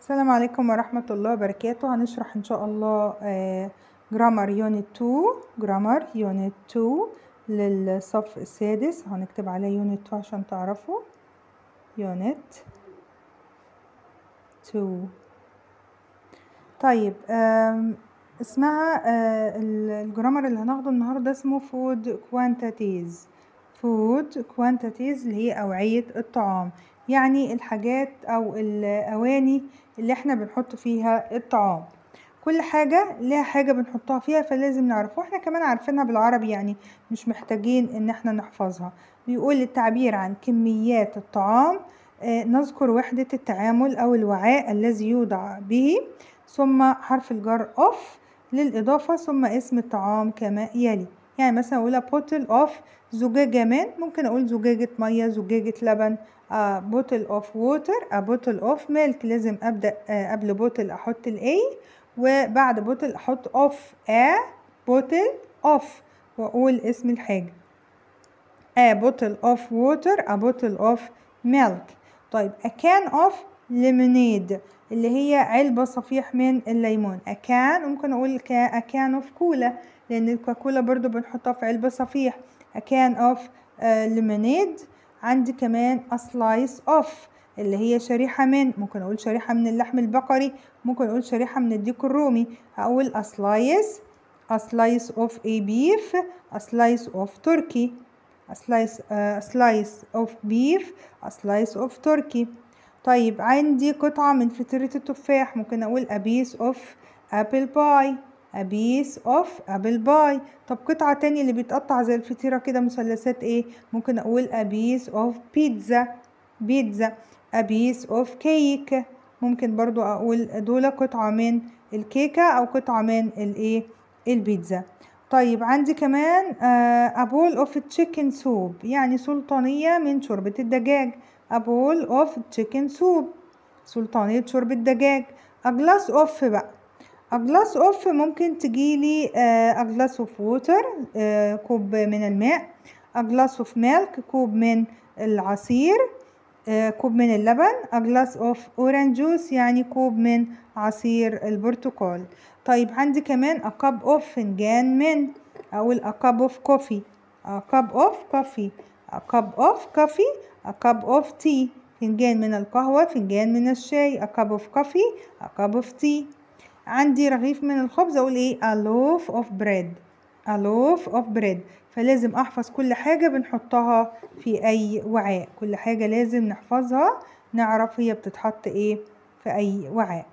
السلام عليكم ورحمة الله وبركاته هنشرح إن شاء الله جرامر يونت 2 جرامر يونت 2 للصف السادس هنكتب عليه يونت 2 عشان تعرفوا يونت 2 طيب آم، اسمها آه، ال- الجرامر اللي هناخده النهارده اسمه فود كوانتيتيز فود كوانتيتيز اللي هي أوعية الطعام يعني الحاجات أو الأواني اللي احنا بنحط فيها الطعام كل حاجة لها حاجة بنحطها فيها فلازم نعرف واحنا كمان عارفينها بالعربي يعني مش محتاجين ان احنا نحفظها بيقول التعبير عن كميات الطعام آه، نذكر وحدة التعامل أو الوعاء الذي يوضع به ثم حرف الجر of للإضافة ثم اسم الطعام كما يلي يعني مثلا أقول bottle of زجاجة من ممكن أقول زجاجة مية زجاجة لبن a bottle of water a bottle of milk لازم أبدأ آه، قبل bottle أحط ال A وبعد bottle أحط of a bottle of وأقول اسم الحاجة a bottle of water a bottle of milk طيب a can of lemonade اللي هي علبة صفيح من الليمون a can ممكن أقول ك- a can of كولا لأن الكوكولا برضو بنحطها في علبة صفيح a can of آه، lemonade عندي كمان a slice of اللي هي شريحة من ممكن أقول شريحة من اللحم البقري ممكن أقول شريحة من الديك الرومي أقول a slice a slice of a beef a slice of turkey a slice a slice of beef a slice of turkey طيب عندي قطعة من فطيرة التفاح ممكن أقول a piece of apple pie a piece of apple pie طب قطعة تانية اللي بيتقطع زي الفطيرة كده مثلثات ايه ممكن أقول a piece of pizza بيتزا a piece of cake ممكن برضو أقول دول قطعة من الكيكة أو قطعة من الايه البيتزا طيب عندي كمان آه، a bowl of chicken soup يعني سلطانية من شوربة الدجاج a bowl of chicken soup سلطانية شوربة دجاج a glass of بقى a glass of ممكن تجيلي آه، a glass of water آه، كوب من الماء a glass of milk كوب من العصير آه، كوب من اللبن a glass of orange juice يعني كوب من عصير البرتقال طيب عندي كمان a cup of فنجان من أقول a cup of coffee a cup of coffee a cup of coffee a cup of tea فنجان من القهوة فنجان من الشاي a cup of coffee a cup of tea عندي رغيف من الخبز أقول إيه a loaf of bread a loaf of bread فلازم أحفظ كل حاجة بنحطها في أي وعاء كل حاجة لازم نحفظها نعرف هي بتتحط إيه في أي وعاء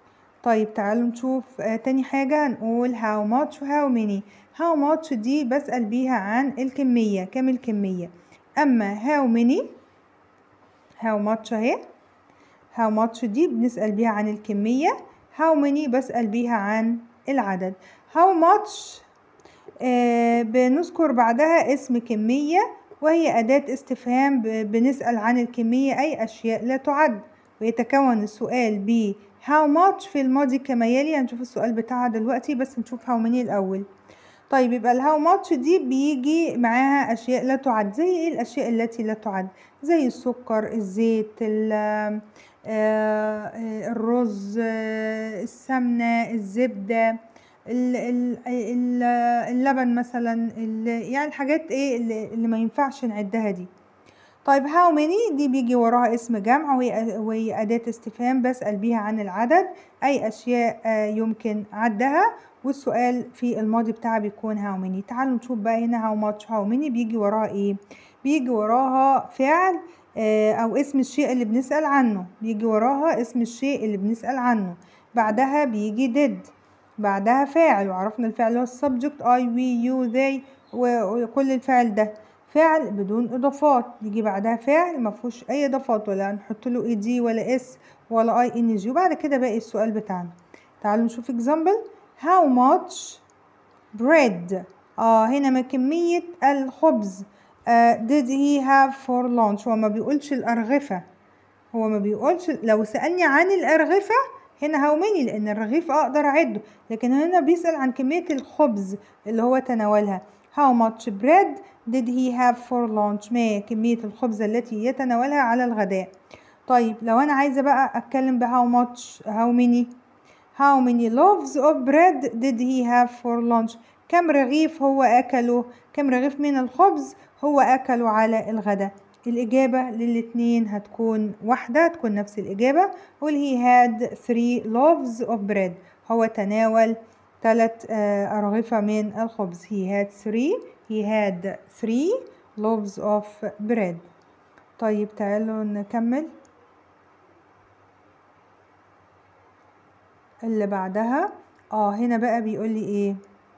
طيب تعالوا نشوف آه تاني حاجة هنقول how much و how many how much دي بسأل بيها عن الكمية كم الكمية أما how many how much أهي how much دي بنسأل بيها عن الكمية how many بسأل بيها عن العدد how much آه بنذكر بعدها اسم كمية وهي أداة استفهام ب- بنسأل عن الكمية أي أشياء لا تعد ويتكون السؤال ب how much في الماضي كما يلي هنشوف السؤال بتاعها دلوقتي بس نشوف how many الأول طيب يبقى ال how much دي بيجي معاها أشياء لا تعد زي إيه الأشياء التي لا تعد زي السكر الزيت ال- آه، آه، الرز آه، السمنة الزبدة ال- ال- ال- اللبن مثلا ال- يعني الحاجات ايه اللي اللي ما ينفعش نعدها دي طيب how many دي بيجي وراها اسم جمع وهي وهي أداة استفهام بسأل بيها عن العدد أي أشياء آه، يمكن عدها والسؤال في الماضي بتاعها بيكون how many تعالوا نشوف بقى هنا how much how many بيجي وراها ايه بيجي وراها فعل آه، أو اسم الشيء اللي بنسأل عنه بيجي وراها اسم الشيء اللي بنسأل عنه بعدها بيجي did بعدها فاعل وعرفنا الفعل هو السبجكت I we you they و- وكل الفعل ده فعل بدون اضافات يجي بعدها فعل ما فيهوش اي اضافات ولا نحط له اي دي ولا اس ولا اي ان جي وبعد كده باقي السؤال بتاعنا تعالوا نشوف example how much bread اه هنا ما كمية الخبز آه did he have for lunch هو ما بيقولش الأرغفة هو ما بيقولش لو سألني عن الأرغفة هنا how many لأن الرغيف أقدر أعده لكن هنا بيسأل عن كمية الخبز اللي هو تناولها how much bread did he have for lunch ما كمية الخبز التي يتناولها على الغداء طيب لو انا عايزه بقى اتكلم ب how much how many how many loaves of bread did he have for lunch كم رغيف هو اكله كم رغيف من الخبز هو اكله على الغداء الإجابة للاتنين هتكون واحدة هتكون نفس الإجابة قول he had three loaves of bread هو تناول ثلاث أرغفة من الخبز he had three he had three loaves of bread طيب تعالوا نكمل اللي بعدها اه هنا بقى بيقول لي ايه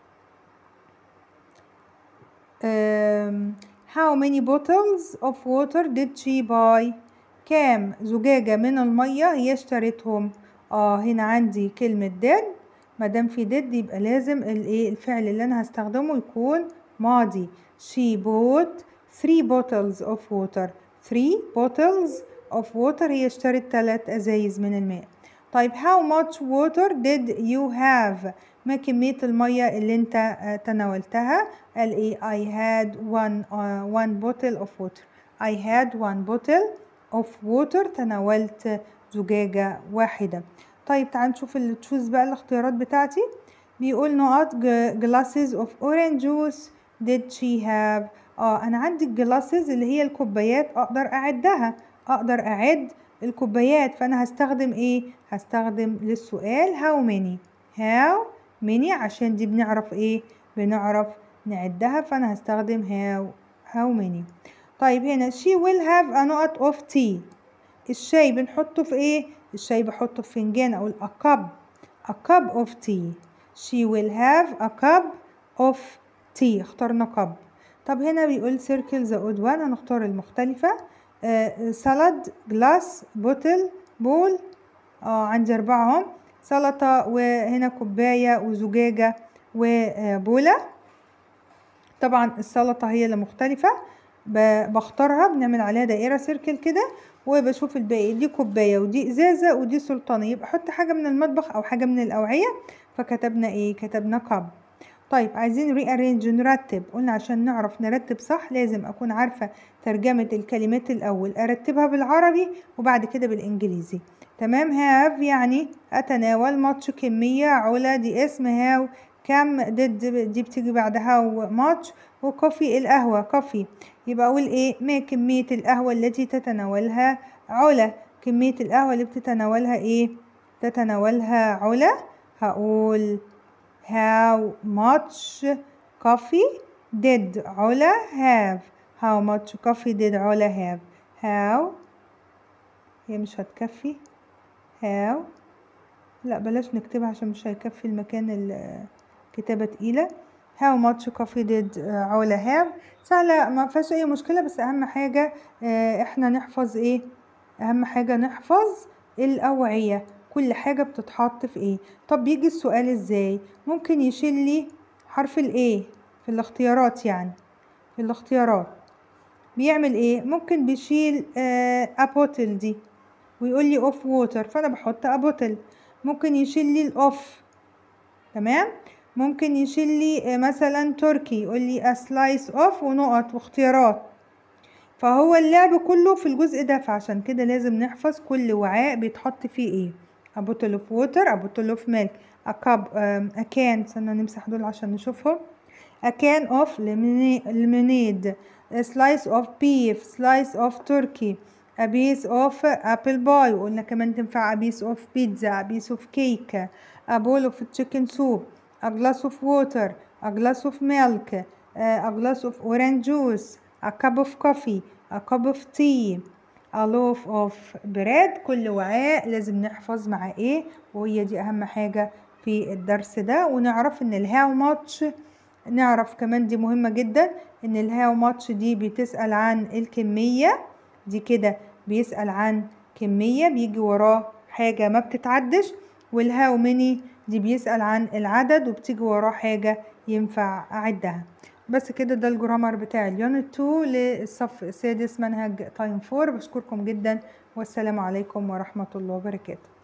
um, how many bottles of water did she buy كام زجاجة من المية هي اشترتهم اه هنا عندي كلمة did مادام في did يبقى لازم الايه الفعل اللي انا هستخدمه يكون ماضي she bought three bottles of water three bottles of water هي اشترت ثلاث ازايز من الماء طيب how much water did you have ما كمية المية اللي انت تناولتها قال ايه I had one, uh, one bottle of water I had one bottle of water تناولت زجاجة واحدة طيب تعال نشوف التشوز بقى الاختيارات بتاعتي بيقول نقط glasses of orange juice did she have اه انا عندي الجلاسز اللي هي الكوبايات اقدر اعدها اقدر اعد الكوبايات فانا هستخدم ايه هستخدم للسؤال how many how many عشان دي بنعرف ايه بنعرف نعدها فانا هستخدم how how many طيب هنا she will have a نقط of tea الشاي بنحطه في ايه الشاي بحطه في فنجان اقول a cup a cup of tea she will have a cup of tea اخترنا cup طب هنا بيقول circle the odd one هنختار المختلفة سلد جلاس بوتل بول اه عندي أربعة هم سلطة وهنا كوباية وزجاجة وبولة طبعا السلطة هي اللي مختلفة بختارها بنعمل عليها دائرة سيركل كده وبشوف الباقي دي كوباية ودي إزازة ودي سلطانة يبقى أحط حاجة من المطبخ أو حاجة من الأوعية فكتبنا إيه كتبنا كاب طيب عايزين rearrange نرتب قلنا عشان نعرف نرتب صح لازم أكون عارفة ترجمة الكلمات الأول أرتبها بالعربي وبعد كده بالإنجليزي تمام هاف يعني أتناول ماتش كمية علا دي اسم هاو كم ديد دي بتيجي بعدها ماتش وكوفي القهوة كوفي يبقى أقول إيه ما كمية القهوة التي تتناولها علا كمية القهوة اللي بتتناولها إيه تتناولها علا هقول how much coffee did علا have how much coffee did علا have how هي مش هتكفي how لا بلاش نكتبها عشان مش هيكفي المكان الكتابة تقيلة how much coffee did علا have سهلة ما فيهاش أي مشكلة بس أهم حاجة احنا نحفظ ايه أهم حاجة نحفظ الأوعية كل حاجة بتتحط في ايه طب بيجي السؤال ازاي ممكن يشيل لي حرف الايه في الاختيارات يعني في الاختيارات بيعمل ايه ممكن بيشيل ابوتل دي ويقول لي اوف ووتر فانا بحط ابوتل ممكن يشيل لي الاوف تمام ممكن يشيل لي مثلا تركي يقول لي سلايس اوف ونقط واختيارات فهو اللعب كله في الجزء ده فعشان كده لازم نحفظ كل وعاء بيتحط فيه ايه a bottle of water a bottle of milk a cup um, a can استنى نمسح دول عشان نشوفهم a can of lemonade a slice of beef slice of turkey a piece of apple pie وقلنا كمان تنفع a piece of pizza a piece of cake a bowl of chicken soup a glass of water a glass of milk uh, a glass of orange juice a cup of coffee a cup of tea a loaf of bread كل وعاء لازم نحفظ مع ايه وهي دي اهم حاجة في الدرس ده ونعرف ان الهاو ماتش نعرف كمان دي مهمة جدا ان الهاو ماتش دي بتسأل عن الكمية دي كده بيسأل عن كمية بيجي وراه حاجة ما بتتعدش والهاو ميني دي بيسأل عن العدد وبتيجي وراه حاجة ينفع أعدها بس كده ده الجرامر بتاع اليونت 2 للصف السادس منهج تايم 4 بشكركم جدا والسلام عليكم ورحمة الله وبركاته